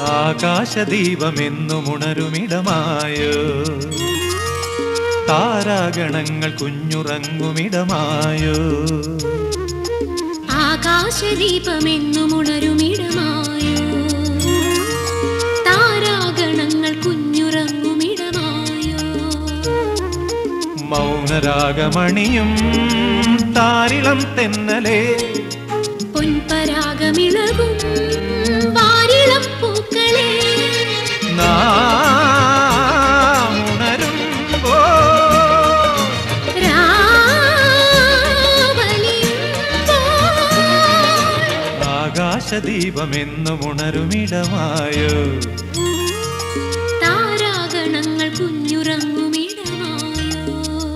ആകാശദീപമെന്നും ഉണരുമിടമായോ താരാഗണങ്ങൾ കുഞ്ഞുറങ്ങുമിടമായോ ആകാശദീപമെന്നും ഉണരുമിടമായോ താരാഗണങ്ങൾ കുഞ്ഞുറങ്ങുമിടമായോ മൗനരാഗമണിയും താരിളം തെന്നലേ പൊൻപരാഗമിളകും വാരിളം പൂക്കളെ നാം ഉണരുമ്പോ രാവലിയുമ്പോൾ ആകാശദീപമെന്നും ഉണരുമിടമായോ താരാഗണങ്ങൾ കുഞ്ഞുറങ്ങുമിടമായോ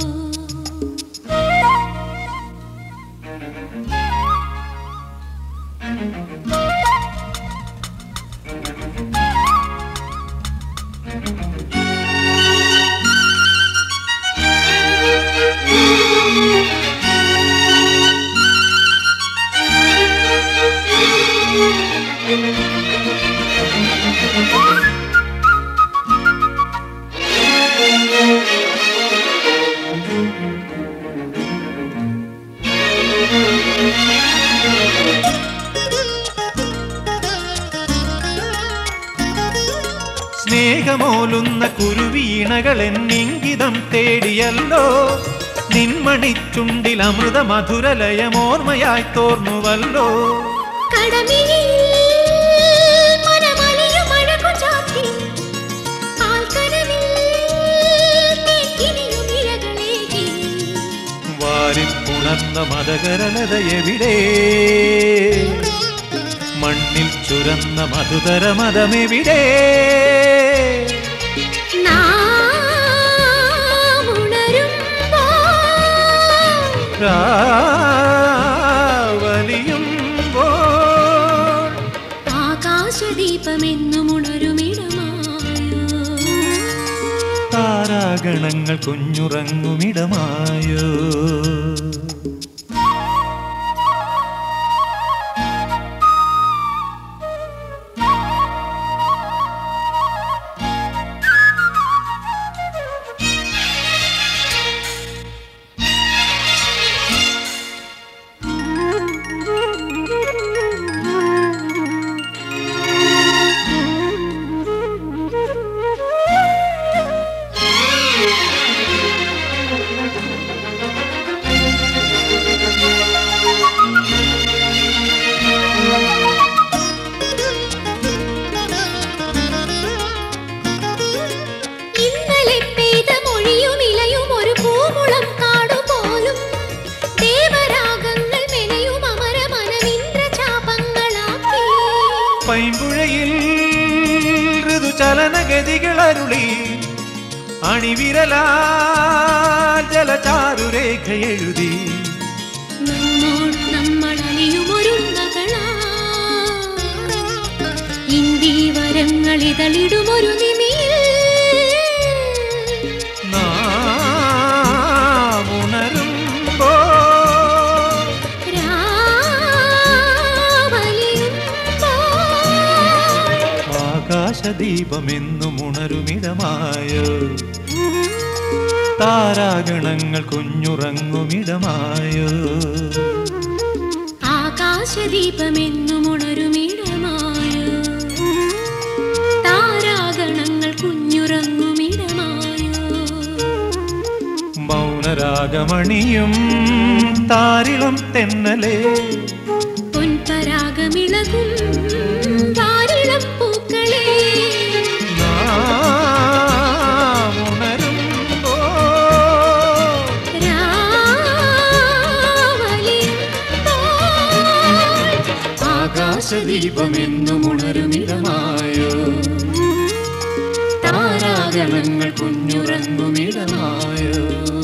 സ്നേഹമോലുന്ന കുരുവീണകൾ എന്നിംഗിതം തേടിയല്ലോ നിൻമണിച്ചുണ്ടിൽ അമൃത മധുരലയമോർമ്മയായി തോർന്നുവല്ലോ കടമിഴിയിൽ മനമലിയും അഴകു ചാർത്തി ആൽക്കനവിൽ തേക്കിനിയും ഇഴകളേകി വാരിപ്പുണർന്ന മതകരലത എവിടെ മണ്ണിൽ ചുരന്ന മധുതര മതമെവിടെ നാം ഉണരുമ്പോൾ രാവലിയുമ്പോൾ ആകാശദീപമെന്നും ഉണരുമിടമായോ താരാഗണങ്ങൾ കുഞ്ഞുറങ്ങുമിടമായോ ഇന്നലെ പെയ്ത മൊഴിയും ഇലയും ഒരു പൂമുളം കാടുപോലും ദേവരാഗങ്ങൾ മെനയും അമരമനമിന്ദ്രചാപങ്ങളാക്കി പൈമ്പുഴയിൽ ഋതുചലനഗതികളരുളി അണിവിരലാ ജലചാരുരേഖ എഴുതി നമ്മോട് നമ്മൾ അലിയുമൊരുങ്ങകളാ ഇന്ദീവരങ്ങൾ ഇതളിടുമൊരു നിമിയിൽ നാം ഉണരുമ്പോ രാവലിയുമ്പോൾ ആകാശദീപമെന്നും ഉണരുമിടമായോ താരാഗണങ്ങൾ കുഞ്ഞുറങ്ങുമിടമായോ ആകാശദീപമെന്നും ഉണരുമിടമായോ താരാഗണങ്ങൾ കുഞ്ഞുറങ്ങുമിടമായോ മൗനരാഗമണിയും താരിളം തെന്നലേ പൊൻപരാഗമിളകും വാരിളം പൂക്കളെ നാം ഉണരുമ്പോ രാവലിയുമ്പോൾ ആകാശദീപമെന്നും ഉണരുമിടമായോ താരാഗണങ്ങൾ കുഞ്ഞുറങ്ങുമിടമായോ